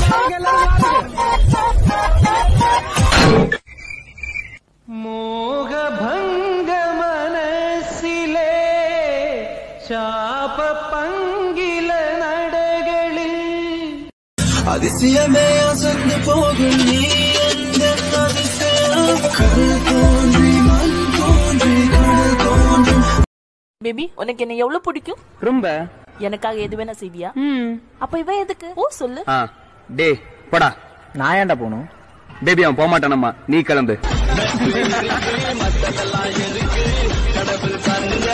மோகபங்க மனசிலே சாப பங்கில நடைகளில் அதிசயமே அசந்து போகும் நீ எந்த அதிசயம் கடல் தோன்றி மண் தோன்றி கடல் தோன்றும் பேபி உனக்கு என்ன எவ்வளவு பிடிக்கும் ரொம்ப எனக்காக எது வேணா செய்வியா அப்ப இவன் எதுக்கு ஓ சொல்லு ஆ டே போடா நான் ஏன்டா போகணும் பேபி அவன் போக மாட்டானம்மா நீ கிளம்பு